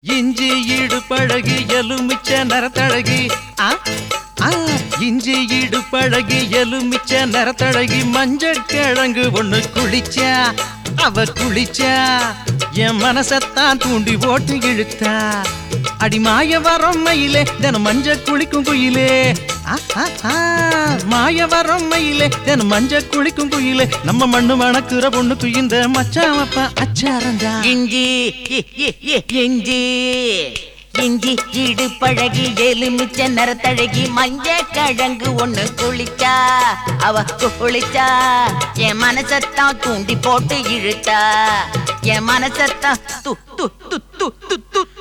இஞ்சி ஈடு பழகி எலுமிச்ச நரத்தழகி ஆ ஆ இஞ்சி ஈடு பழகி எலுமிச்ச நரத்தழகி மஞ்சள் கிழங்கு ஒண்ணு குளிச்சா அவ குளிச்சா என் மனசத்தான் தூண்டி போட்டு இழுத்தா அடி மாய வரம் மயிலே தினம் மஞ்ச குளிக்கும் குயிலே ஆ, ஆ, ஆ, மாய வரம் மயிலே தினம் மஞ்ச குளிக்கும் குயிலே நம்ம மண்ணு மணக்குற பொண்ணுக்கு இந்த மச்சாமப்பா அச்சாரந்தா இஞ்சி இ- இ- இ- இஞ்சி இஞ்சி இடு பழகி எலுமிச்ச நரத்தழகி மஞ்ச கிழங்கு ஒண்ணு குளிச்சா அவ குளிச்சா என் மனசத்தான் தூண்டி போட்டு இழுத்தா என் மனசத்தான் து து து து து து